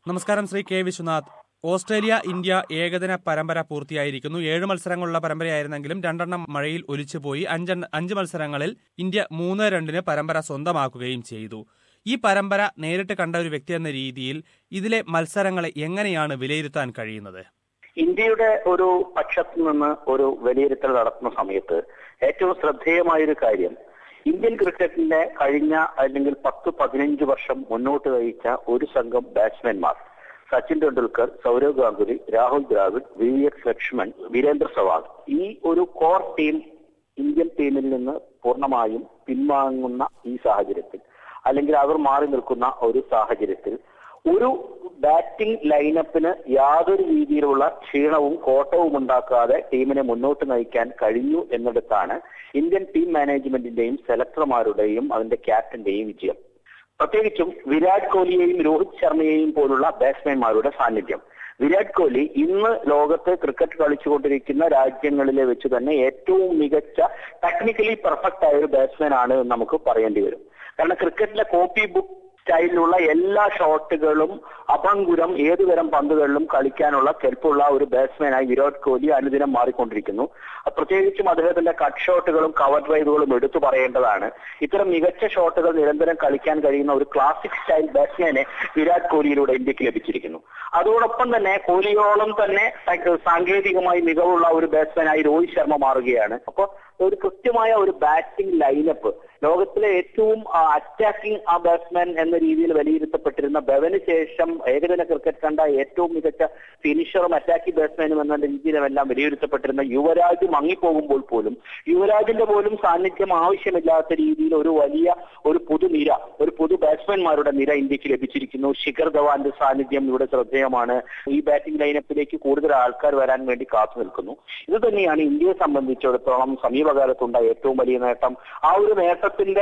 നമസ്കാരം Shri K Viswanath Australia India ഏകദിന പരമ്പര പൂർത്തിയായിരിക്കുന്നു ഏഴ് മത്സരങ്ങളുള്ള പരമ്പരയായിരുന്നെങ്കിലും രണ്ടെണ്ണം മഴയിൽ ഒലിച്ചുപോയി അഞ്ചെണ്ണ അഞ്ച് മത്സരങ്ങളിൽ ഇന്ത്യ മൂന്ന് രണ്ടിന് പരമ്പര സ്വന്തമാക്കുകയും ചെയ്തു ഈ പരമ്പര നേരിട്ട് കണ്ട ഒരു വ്യക്തി എന്ന രീതിയിൽ ഇതിലെ മത്സരങ്ങളെ എങ്ങനെയാണ് വിലയിരുത്താൻ കഴിയുന്നത് ഇന്ത്യയുടെ ഒരു പക്ഷത്തു നിന്ന് ഒരു വിലയിരുത്തൽ നടത്തുന്ന സമയത്ത് ഏറ്റവും ശ്രദ്ധേയമായൊരു കാര്യം ഇന്ത്യൻ ക്രിക്കറ്റിന്റെ കഴിഞ്ഞ അല്ലെങ്കിൽ പത്ത് പതിനഞ്ച് വർഷം മുന്നോട്ട് നയിച്ച ഒരു സംഘം ബാറ്റ്സ്മാൻമാർ സച്ചിൻ ടെണ്ടുൽക്കർ സൗരവ് ഗാംഗുലി രാഹുൽ ദ്രാവിഡ് വി എക്സ് ലക്ഷ്മൺ വീരേന്ദ്ര സെവാഗ് ഈ ഒരു കോർ ടീം ഇന്ത്യൻ ടീമിൽ നിന്ന് പൂർണ്ണമായും പിൻവാങ്ങുന്ന ഈ സാഹചര്യത്തിൽ അല്ലെങ്കിൽ അവർ മാറി നിൽക്കുന്ന ഒരു സാഹചര്യത്തിൽ ഒരു ബാറ്റിംഗ് ലൈനപ്പിന് യാതൊരു രീതിയിലുള്ള ക്ഷീണവും കോട്ടവും ഉണ്ടാക്കാതെ ടീമിനെ മുന്നോട്ട് നയിക്കാൻ കഴിഞ്ഞു എന്നിടത്താണ് ഇന്ത്യൻ ടീം മാനേജ്മെന്റിന്റെയും സെലക്ടർമാരുടെയും അതിന്റെ ക്യാപ്റ്റന്റെയും വിജയം പ്രത്യേകിച്ചും വിരാട് കോഹ്ലിയെയും രോഹിത് ശർമ്മയെയും പോലുള്ള ബാറ്റ്സ്മാൻമാരുടെ സാന്നിധ്യം വിരാട് കോഹ്ലി ഇന്ന് ലോകത്ത് ക്രിക്കറ്റ് കളിച്ചുകൊണ്ടിരിക്കുന്ന രാജ്യങ്ങളിലെ വെച്ച് തന്നെ ഏറ്റവും മികച്ച ടെക്നിക്കലി പെർഫെക്റ്റ് ആയ ഒരു ബാറ്റ്സ്മാൻ ആണ് എന്ന് നമുക്ക് പറയേണ്ടി വരും കാരണം ക്രിക്കറ്റിലെ കോപ്പി ബുക്ക് സ്റ്റൈലിലുള്ള എല്ലാ ഷോട്ടുകളും അഭംഗുരം ഏതുതരം പന്തുകളിലും കളിക്കാനുള്ള കെൽപ്പുള്ള ഒരു ബാറ്റ്സ്മാനായി വിരാട് കോഹ്ലി അനുദിനം മാറിക്കൊണ്ടിരിക്കുന്നു പ്രത്യേകിച്ചും അദ്ദേഹത്തിന്റെ കട്ട് ഷോട്ടുകളും കവർ ഡ്രൈവുകളും എടുത്തു പറയേണ്ടതാണ് ഇത്തരം മികച്ച ഷോട്ടുകൾ നിരന്തരം കളിക്കാൻ കഴിയുന്ന ഒരു ക്ലാസിക് സ്റ്റൈൽ ബാറ്റ്സ്മാനെ വിരാട് കോഹ്ലിയിലൂടെ ഇന്ത്യക്ക് ലഭിച്ചിരിക്കുന്നു അതോടൊപ്പം തന്നെ കോഹ്ലിയോളം തന്നെ സാങ്കേതികമായി മികവുള്ള ഒരു ബാറ്റ്സ്മാനായി രോഹിത് ശർമ്മ മാറുകയാണ് അപ്പോൾ ഒരു കൃത്യമായ ഒരു ബാറ്റിംഗ് ലൈനപ്പ് ലോകത്തിലെ ഏറ്റവും അറ്റാക്കിംഗ് ആ ബാറ്റ്സ്മാൻ എന്ന രീതിയിൽ വിലയിരുത്തപ്പെട്ടിരുന്ന ബവന് ശേഷം ഏകദിന ക്രിക്കറ്റ് കണ്ട ഏറ്റവും മികച്ച ഫിനിഷറും അറ്റാക്കിംഗ് ബാറ്റ്സ്മാനും എന്ന രീതിയിലെല്ലാം വിലയിരുത്തപ്പെട്ടിരുന്ന യുവരാജ് മങ്ങിപ്പോകുമ്പോൾ പോലും യുവരാജിന്റെ പോലും സാന്നിധ്യം ആവശ്യമില്ലാത്ത രീതിയിൽ ഒരു വലിയ ഒരു പുതുനിര ഒരു പുതു ബാറ്റ്സ്മാൻമാരുടെ നിര ഇന്ത്യക്ക് ലഭിച്ചിരിക്കുന്നു ശിഖർ ധവാന്റെ സാന്നിധ്യം ഇവിടെ ശ്രദ്ധേയമാണ് ഈ ബാറ്റിംഗ് ലൈനപ്പിലേക്ക് കൂടുതൽ ആൾക്കാർ വരാൻ വേണ്ടി കാത്തു നിൽക്കുന്നു ഇത് തന്നെയാണ് ഇന്ത്യയെ സംബന്ധിച്ചിടത്തോളം സമീപകാലത്തുണ്ടായ ഏറ്റവും വലിയ നേട്ടം ആ ഒരു നേട്ടത്തിന്റെ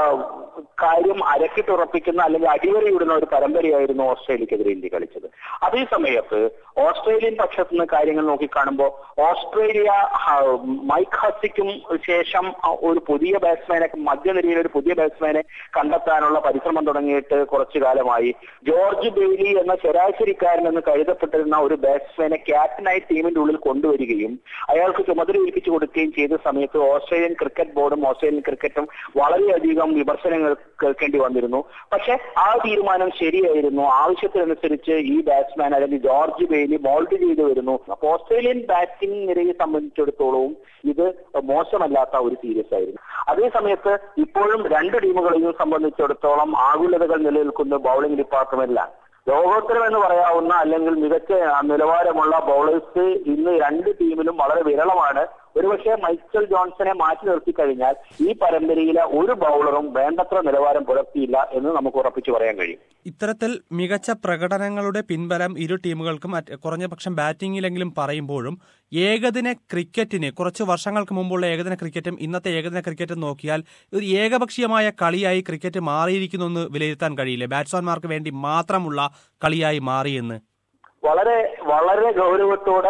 കാര്യം അരക്കിട്ടുറപ്പിക്കുന്ന അല്ലെങ്കിൽ അടിവരയിടുന്ന ഒരു പരമ്പരയായിരുന്നു ഓസ്ട്രേലിയക്കെതിരെ ഇന്ത്യ കളിച്ചത് അതേ സമയത്ത് ഓസ്ട്രേലിയൻ പക്ഷത്തു നിന്ന് കാര്യങ്ങൾ നോക്കിക്കാണുമ്പോൾ ഓസ്ട്രേലിയ മൈക്ക് ഹസിക്കും ശേഷം ഒരു പുതിയ ബാറ്റ്സ്മാനെ മധ്യനിരയിൽ ഒരു പുതിയ ബാറ്റ്സ്മാനെ കണ്ടെത്താനുള്ള പരിശ്രമം തുടങ്ങിയിട്ട് കുറച്ചു കാലമായി ജോർജ് ബെയ്ലി എന്ന ശരാശരിക്കാരൻ എന്ന് കരുതപ്പെട്ടിരുന്ന ഒരു ബാറ്റ്സ്മാനെ ക്യാപ്റ്റനായി ടീമിന്റെ ഉള്ളിൽ കൊണ്ടുവരികയും അയാൾക്ക് ചുമതല ഏൽപ്പിച്ചു കൊടുക്കുകയും ചെയ്ത സമയത്ത് ഓസ്ട്രേലിയൻ ക്രിക്കറ്റ് ബോർഡും ഓസ്ട്രേലിയൻ ക്രിക്കറ്റും വളരെയധികം വിമർശനങ്ങൾ കേൾക്കേണ്ടി വന്നിരുന്നു പക്ഷെ ആ തീരുമാനം ശരിയായിരുന്നു ആവശ്യത്തിനനുസരിച്ച് ഈ ബാറ്റ്സ്മാൻ അല്ലെങ്കിൽ ജോർജ് ബെയ്ലി മോൾഡ് ചെയ്തു വരുന്നു അപ്പൊ ഓസ്ട്രേലിയൻ ബാറ്റിംഗ് നിരയെ സംബന്ധിച്ചിടത്തോളവും ഇത് മോശമല്ലാത്ത ഒരു സീരീസ് ആയിരുന്നു അതേ സമയത്ത് ഇപ്പോഴും രണ്ട് ടീമുകളെയും സംബന്ധിച്ചിടത്തോളം ആകുലതകൾ നിലനിൽക്കുന്ന ബൗളിംഗ് ഡിപ്പാർട്ട്മെന്റിലാണ് ലോകോത്തരം എന്ന് പറയാവുന്ന അല്ലെങ്കിൽ മികച്ച നിലവാരമുള്ള ബൗളേഴ്സ് ഇന്ന് രണ്ട് ടീമിലും വളരെ വിരളമാണ് ഒരുപക്ഷെ മൈക്കൽ ജോൺസനെ മാറ്റി നിർത്തി കഴിഞ്ഞാൽ ഈ പരമ്പരയിലെ ഒരു ബൗളറും വേണ്ടത്ര നിലവാരം പുലർത്തിയില്ല എന്ന് നമുക്ക് ഉറപ്പിച്ചു പറയാൻ കഴിയും ഇത്തരത്തിൽ മികച്ച പ്രകടനങ്ങളുടെ പിൻബലം ഇരു ടീമുകൾക്കും കുറഞ്ഞ പക്ഷം ബാറ്റിംഗിലെങ്കിലും പറയുമ്പോഴും ഏകദിന ക്രിക്കറ്റിന് കുറച്ച് വർഷങ്ങൾക്ക് മുമ്പുള്ള ഏകദിന ക്രിക്കറ്റും ഇന്നത്തെ ഏകദിന ക്രിക്കറ്റും നോക്കിയാൽ ഒരു ഏകപക്ഷീയമായ കളിയായി ക്രിക്കറ്റ് മാറിയിരിക്കുന്നു എന്ന് വിലയിരുത്താൻ കഴിയില്ലേ ബാറ്റ്സ്മാൻമാർക്ക് വേണ്ടി മാത്രമുള്ള കളിയായി മാറിയെന്ന് വളരെ വളരെ ഗൗരവത്തോടെ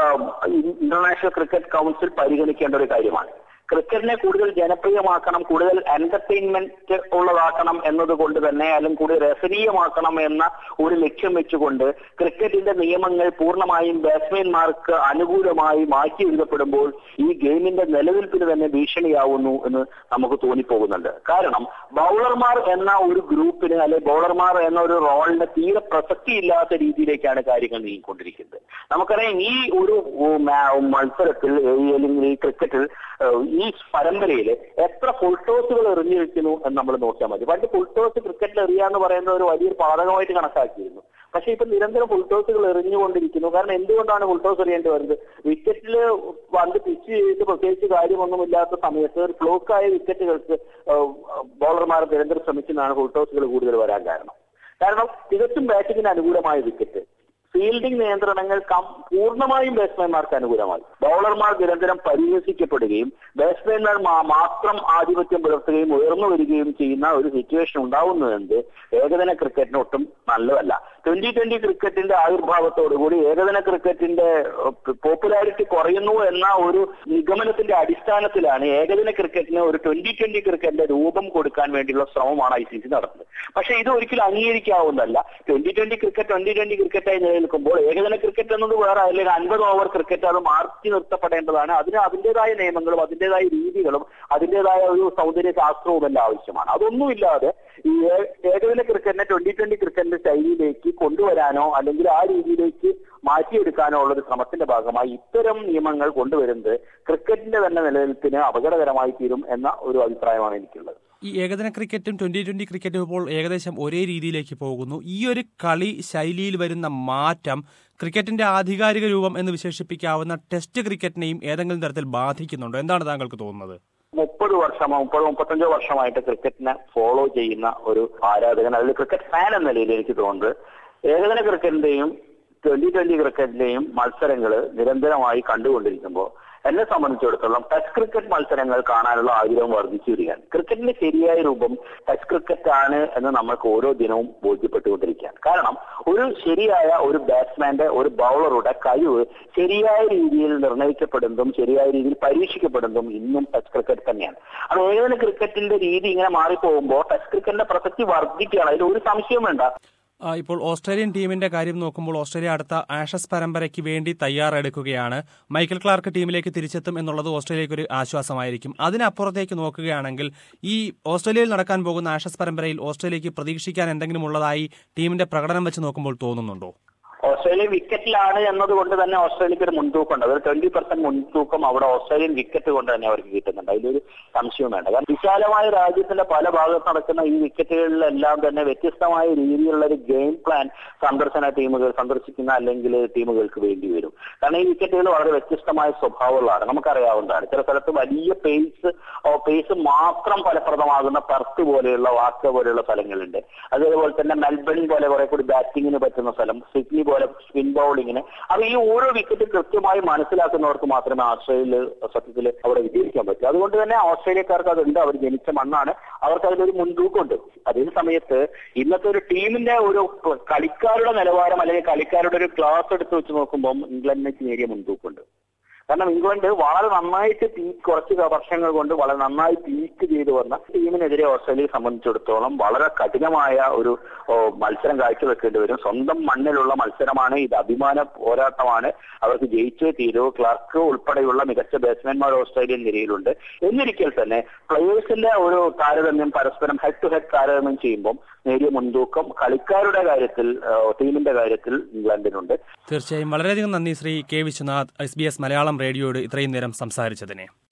ഇന്റർനാഷണൽ ക്രിക്കറ്റ് കൗൺസിൽ പരിഗണിക്കേണ്ട ഒരു കാര്യമാണ് ക്രിക്കറ്റിനെ കൂടുതൽ ജനപ്രിയമാക്കണം കൂടുതൽ എന്റർടൈൻമെന്റ് ഉള്ളതാക്കണം എന്നതുകൊണ്ട് തന്നെ അല്ലെങ്കിൽ കൂടുതൽ രസനീയമാക്കണം എന്ന ഒരു ലക്ഷ്യം വെച്ചുകൊണ്ട് ക്രിക്കറ്റിന്റെ നിയമങ്ങൾ പൂർണ്ണമായും ബാറ്റ്സ്മാൻമാർക്ക് അനുകൂലമായി മാറ്റി എഴുതപ്പെടുമ്പോൾ ഈ ഗെയിമിന്റെ നിലനിൽപ്പിന് തന്നെ ഭീഷണിയാവുന്നു എന്ന് നമുക്ക് തോന്നിപ്പോകുന്നുണ്ട് കാരണം ബൗളർമാർ എന്ന ഒരു ഗ്രൂപ്പിന് അല്ലെ ബൗളർമാർ എന്ന ഒരു റോളിന് തീരെ പ്രസക്തിയില്ലാത്ത രീതിയിലേക്കാണ് കാര്യങ്ങൾ നീങ്ങിക്കൊണ്ടിരിക്കുന്നത് നമുക്കറിയാം ഈ ഒരു മത്സരത്തിൽ അല്ലെങ്കിൽ ഈ ക്രിക്കറ്റിൽ ഈ പരമ്പരയിൽ എത്ര ഫുൾ ടോസുകൾ എറിഞ്ഞു വെക്കുന്നു എന്ന് നമ്മൾ നോക്കിയാൽ മതി പണ്ട് ഫുൾ ടോസ് ക്രിക്കറ്റിൽ എറിയാന്ന് പറയുന്നത് ഒരു വലിയൊരു പാതകമായിട്ട് കണക്കാക്കിയിരുന്നു പക്ഷെ ഇപ്പൊ നിരന്തരം ഫുൾ ടോസുകൾ എറിഞ്ഞുകൊണ്ടിരിക്കുന്നു കാരണം എന്തുകൊണ്ടാണ് ഫുൾ ടോസ് എറിയേണ്ടി വരുന്നത് വിക്കറ്റിൽ പണ്ട് പിച്ച് ചെയ്ത് പ്രത്യേകിച്ച് കാര്യമൊന്നുമില്ലാത്ത സമയത്ത് ഒരു ഫ്ലോക്കായ വിക്കറ്റുകൾക്ക് ബോളർമാർ നിരന്തരം ശ്രമിക്കുന്നതാണ് ഫുൾ ടോസുകൾ കൂടുതൽ വരാൻ കാരണം കാരണം തികച്ചും ബാറ്റിങ്ങിന് അനുകൂലമായ വിക്കറ്റ് ഫീൽഡിംഗ് നിയന്ത്രണങ്ങൾ കം- പൂർണ്ണമായും ബാറ്റ്സ്മാൻമാർക്ക് അനുകൂലമായി ബൗളർമാർ നിരന്തരം പരിഹസിക്കപ്പെടുകയും ബാറ്റ്സ്മാൻമാർ മാ- മാത്രം ആധിപത്യം പുലർത്തുകയും ഉയർന്നു വരികയും ചെയ്യുന്ന ഒരു സിറ്റുവേഷൻ ഉണ്ടാവുന്നതെന്ത് ഏകദിന ക്രിക്കറ്റിന് ഒട്ടും നല്ലതല്ല ട്വന്റി ട്വന്റി ക്രിക്കറ്റിന്റെ ആവിർഭാവത്തോടുകൂടി ഏകദിന ക്രിക്കറ്റിന്റെ പോപ്പുലാരിറ്റി കുറയുന്നു എന്ന ഒരു നിഗമനത്തിന്റെ അടിസ്ഥാനത്തിലാണ് ഏകദിന ക്രിക്കറ്റിന് ഒരു ട്വന്റി ട്വന്റി ക്രിക്കറ്റിന്റെ രൂപം കൊടുക്കാൻ വേണ്ടിയുള്ള ശ്രമമാണ് ഐ സി സി നടത്തുന്നത് പക്ഷെ ഇത് ഒരിക്കലും അംഗീകരിക്കാവുന്നതല്ല twenty twenty cricket twenty twenty ക്രിക്കറ്റായി നിലനിൽക്കുമ്പോൾ ഏകദിന ക്രിക്കറ്റ് എന്നത് വേറെ അല്ലെങ്കിൽ അൻപത് ഓവർ ക്രിക്കറ്റ് അത് മാറ്റി നിർത്തപ്പെടേണ്ടതാണ് അതിന് അതിന്റേതായ നിയമങ്ങളും അതിന്റേതായ രീതികളും അതിന്റേതായ ഒരു സൗന്ദര്യ ശാസ്ത്രവും എല്ലാം ആവശ്യമാണ് അതൊന്നുമില്ലാതെ ഈ ഏ- ഏകദിന ക്രിക്കറ്റിനെ ട്വന്റി ട്വന്റി ക്രിക്കറ്റിന്റെ ശൈലിയിലേക്ക് കൊണ്ടുവരാനോ അല്ലെങ്കിൽ ആ രീതിയിലേക്ക് മാറ്റിയെടുക്കാനോ ഉള്ള ഒരു ശ്രമത്തിന്റെ ഭാഗമായി ഇത്തരം നിയമങ്ങൾ കൊണ്ടുവരുന്നത് ക്രിക്കറ്റിന്റെ തന്നെ നിലനിൽപ്പിന് അപകടകരമായി തീരും എന്ന ഒരു അഭിപ്രായമാണ് എനിക്കുള്ളത് ഈ ഏകദിന ക്രിക്കറ്റും ട്വന്റി ട്വന്റി ക്രിക്കറ്റും ഇപ്പോൾ ഏകദേശം ഒരേ രീതിയിലേക്ക് പോകുന്നു ഈ ഒരു കളി ശൈലിയിൽ വരുന്ന മാറ്റം ക്രിക്കറ്റിന്റെ ആധികാരിക രൂപം എന്ന് വിശേഷിപ്പിക്കാവുന്ന ടെസ്റ്റ് ക്രിക്കറ്റിനെയും ഏതെങ്കിലും തരത്തിൽ ബാധിക്കുന്നുണ്ടോ എന്താണ് താങ്കൾക്ക് തോന്നുന്നത് മുപ്പത് വർഷമോ മുപ്പത് മുപ്പത്തഞ്ചോ വർഷമായിട്ട് ക്രിക്കറ്റിനെ ഫോളോ ചെയ്യുന്ന ഒരു ആരാധകൻ അതിൽ ക്രിക്കറ്റ് ഫാൻ എന്ന നിലയിൽ എനിക്ക് തോന്നുന്നത് ഏകദിന ക്രിക്കറ്റിന്റെയും ട്വന്റി ട്വന്റി ക്രിക്കറ്റിന്റെയും മത്സരങ്ങൾ നിരന്തരമായി കണ്ടുകൊണ്ടിരിക്കുമ്പോൾ എന്നെ സംബന്ധിച്ചിടത്തോളം ടെസ്റ്റ് ക്രിക്കറ്റ് മത്സരങ്ങൾ കാണാനുള്ള ആഗ്രഹം വർദ്ധിച്ചു വരികയാണ് ക്രിക്കറ്റിന്റെ ശരിയായ രൂപം ടെസ്റ്റ് ക്രിക്കറ്റ് ആണ് എന്ന് നമ്മൾക്ക് ഓരോ ദിനവും ബോധ്യപ്പെട്ടുകൊണ്ടിരിക്കുകയാണ് കാരണം ഒരു ശരിയായ ഒരു ബാറ്റ്സ്മാന്റെ ഒരു ബൗളറുടെ കഴിവ് ശരിയായ രീതിയിൽ നിർണ്ണയിക്കപ്പെടുന്നതും ശരിയായ രീതിയിൽ പരീക്ഷിക്കപ്പെടുന്നതും ഇന്നും ടെസ്റ്റ് ക്രിക്കറ്റ് തന്നെയാണ് അത് ഏകദിന ക്രിക്കറ്റിന്റെ രീതി ഇങ്ങനെ മാറിപ്പോകുമ്പോൾ ടെസ്റ്റ് ക്രിക്കറ്റിന്റെ പ്രസക്തി വർദ്ധിക്കുകയാണ് അതിൽ ഒരു സംശയവും വേണ്ട ആ, ഇപ്പോൾ ഓസ്ട്രേലിയൻ ടീമിന്റെ കാര്യം നോക്കുമ്പോൾ ഓസ്ട്രേലിയ അടുത്ത ആഷസ് പരമ്പരയ്ക്ക് വേണ്ടി തയ്യാറെടുക്കുകയാണ് മൈക്കൽ ക്ലാർക്ക് ടീമിലേക്ക് തിരിച്ചെത്തും എന്നുള്ളത് ഓസ്ട്രേലിയക്ക് ഒരു ആശ്വാസമായിരിക്കും അതിനപ്പുറത്തേക്ക് നോക്കുകയാണെങ്കിൽ ഈ ഓസ്ട്രേലിയയിൽ നടക്കാൻ പോകുന്ന ആഷസ് പരമ്പരയിൽ ഓസ്ട്രേലിയക്ക് പ്രതീക്ഷിക്കാൻ എന്തെങ്കിലും ഉള്ളതായി ടീമിന്റെ പ്രകടനം വെച്ച് നോക്കുമ്പോൾ തോന്നുന്നുണ്ടോ ഓസ്ട്രേലിയ വിക്കറ്റിലാണ് എന്നതുകൊണ്ട് തന്നെ ഓസ്ട്രേലിയക്ക് ഒരു മുൻതൂക്കം ഉണ്ട് ഒരു ട്വന്റി പെർസെന്റ് മുൻതൂക്കം അവിടെ ഓസ്ട്രേലിയൻ വിക്കറ്റ് കൊണ്ട് തന്നെ അവർക്ക് കിട്ടുന്നുണ്ട് അതിലൊരു സംശയവും വേണ്ട കാരണം വിശാലമായ രാജ്യത്തിന്റെ പല ഭാഗത്ത് നടക്കുന്ന ഈ വിക്കറ്റുകളിലെല്ലാം തന്നെ വ്യത്യസ്തമായ രീതിയിലുള്ള ഒരു ഗെയിം പ്ലാൻ സന്ദർശന ടീമുകൾ സന്ദർശിക്കുന്ന അല്ലെങ്കിൽ ടീമുകൾക്ക് വേണ്ടി വരും കാരണം ഈ വിക്കറ്റുകൾ വളരെ വ്യത്യസ്തമായ സ്വഭാവമുള്ളതാണ് നമുക്കറിയാവുന്നതാണ് ചില സ്ഥലത്ത് വലിയ പേസ് പേസ് മാത്രം ഫലപ്രദമാകുന്ന പെർത്ത് പോലെയുള്ള വാക്ക പോലെയുള്ള സ്ഥലങ്ങളുണ്ട് അതേപോലെ തന്നെ മെൽബൺ പോലെ കുറെ കൂടി ബാറ്റിങ്ങിന് പറ്റുന്ന സ്ഥലം സിഡ്നി പോലെ സ്പിൻ ബൗളിങ്ങിന് അപ്പൊ ഈ ഓരോ വിക്കറ്റ് കൃത്യമായി മനസ്സിലാക്കുന്നവർക്ക് മാത്രമേ ഓസ്ട്രേലിയയിൽ സത്യത്തിൽ അവിടെ വിജയിക്കാൻ പറ്റൂ അതുകൊണ്ട് തന്നെ ഓസ്ട്രേലിയക്കാർക്ക് അതുണ്ട് അവർ ജനിച്ച മണ്ണാണ് അവർക്ക് അതിലൊരു മുൻതൂക്കമുണ്ട് അതേ സമയത്ത് ഇന്നത്തെ ഒരു ടീമിന്റെ ഒരു കളിക്കാരുടെ നിലവാരം അല്ലെങ്കിൽ കളിക്കാരുടെ ഒരു ക്ലാസ് എടുത്ത് വെച്ച് നോക്കുമ്പോൾ ഇംഗ്ലണ്ടിന് നേരിയ മുൻതൂക്കമുണ്ട് കാരണം ഇംഗ്ലണ്ട് വളരെ നന്നായിട്ട് പീക്ക് കുറച്ച് വർഷങ്ങൾ കൊണ്ട് വളരെ നന്നായി പീക്ക് ചെയ്തു വന്ന ടീമിനെതിരെ ഓസ്ട്രേലിയയെ സംബന്ധിച്ചിടത്തോളം വളരെ കഠിനമായ ഒരു ഓ, മത്സരം കാഴ്ചവെക്കേണ്ടി വരും സ്വന്തം മണ്ണിലുള്ള മത്സരമാണ് ഇത് അഭിമാന പോരാട്ടമാണ് അവർക്ക് ജയിച്ചേ തീരൂ ക്ലാർക്ക് ഉൾപ്പെടെയുള്ള മികച്ച ബാറ്റ്സ്മാൻമാർ ഓസ്ട്രേലിയൻ നിരയിലുണ്ട് എന്നിരിക്കൽ തന്നെ പ്ലേയേഴ്സിന്റെ ഒരു താരതമ്യം പരസ്പരം ഹെഡ് ടു ഹെഡ് താരതമ്യം ചെയ്യുമ്പോൾ നേരിയ മുൻതൂക്കം കളിക്കാരുടെ കാര്യത്തിൽ ആ, ടീമിന്റെ കാര്യത്തിൽ ഇംഗ്ലണ്ടിനുണ്ട് തീർച്ചയായും വളരെയധികം നന്ദി Shri K Viswanath S B S Malayalam റേഡിയോയോട് ഇത്രയും നേരം സംസാരിച്ചതിനെ